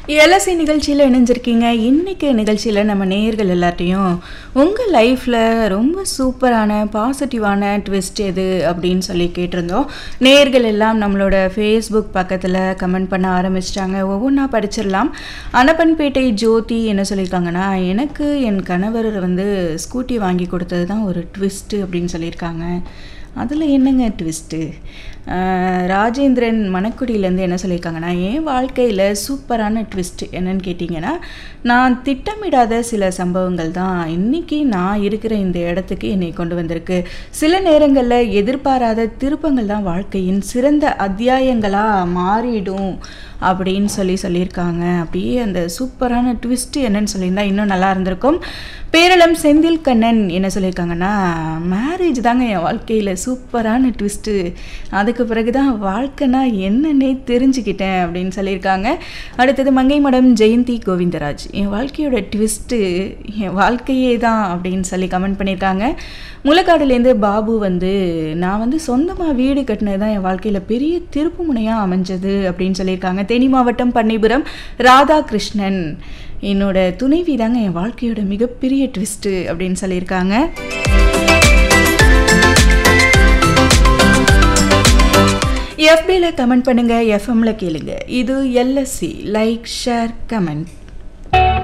LSC நிகழ்ச்சியில் இணைஞ்சிருக்கீங்க இன்னைக்கு நிகழ்ச்சியில் நம்ம நேயர்கள் எல்லார்ட்டையும் உங்கள் லைஃப்பில் ரொம்ப சூப்பரான பாசிட்டிவான ட்விஸ்ட் எது அப்படின்னு சொல்லி கேட்டிருந்தோம் நேயர்கள் எல்லாம் நம்மளோட ஃபேஸ்புக் பக்கத்தில் கமெண்ட் பண்ண ஆரம்பிச்சிட்டாங்க ஒவ்வொன்றா படிச்சிடலாம் அனப்பன்பேட்டை ஜோதி என்ன சொல்லியிருக்காங்கன்னா எனக்கு என் கணவர் வந்து ஸ்கூட்டி வாங்கி கொடுத்தது தான் ஒரு ட்விஸ்ட்டு அப்படின்னு சொல்லியிருக்காங்க அதில் என்னங்க ட்விஸ்ட்டு ராஜேந்திரன் மணக்குடியிலேருந்து என்ன சொல்லியிருக்காங்கன்னா என் வாழ்க்கையில் சூப்பரான ட்விஸ்ட் என்னன்னு கேட்டிங்கன்னா நான் திட்டமிடாத சில சம்பவங்கள் தான் இன்றைக்கி நான் இருக்கிற இந்த இடத்துக்கு என்னை கொண்டு வந்திருக்கு சில நேரங்களில் எதிர்பாராத திருப்பங்கள் தான் வாழ்க்கையின் சிறந்த அத்தியாயங்களாக மாறிடும் அப்படின்னு சொல்லி சொல்லியிருக்காங்க அப்படியே அந்த சூப்பரான ட்விஸ்ட் என்னன்னு சொல்லியிருந்தா இன்னும் நல்லா இருந்திருக்கும் பேரளம் செந்தில் கண்ணன் என்ன சொல்லியிருக்காங்கன்னா மேரேஜ் தாங்க என் வாழ்க்கையில் சூப்பரான ட்விஸ்ட்டு அதுக்கு பிறகு தான் வாழ்க்கைனா என்னன்னே தெரிஞ்சுக்கிட்டேன் அப்படின்னு சொல்லியிருக்காங்க அடுத்தது மங்கை மடம் ஜெயந்தி கோவிந்தராஜ் என் வாழ்க்கையோட ட்விஸ்ட்டு என் வாழ்க்கையே தான் அப்படின்னு சொல்லி கமெண்ட் பண்ணியிருக்காங்க முளைக்காடுலேருந்து பாபு வந்து நான் வந்து சொந்தமாக வீடு கட்டினது தான் என் வாழ்க்கையில் பெரிய திருப்பு முனையாக அமைஞ்சது அப்படின்னு சொல்லியிருக்காங்க தேனி மாவட்டம் பண்ணைபுரம் ராதாகிருஷ்ணன் என்னோட துணைவி தாங்க என் வாழ்க்கையோட மிகப்பெரிய ட்விஸ்ட்டு அப்படின்னு சொல்லியிருக்காங்க எஃபியில் கமெண்ட் பண்ணுங்கள் எஃப்எம்ல கேளுங்க இது எல்எஸ்சி லைக் ஷேர் கமெண்ட்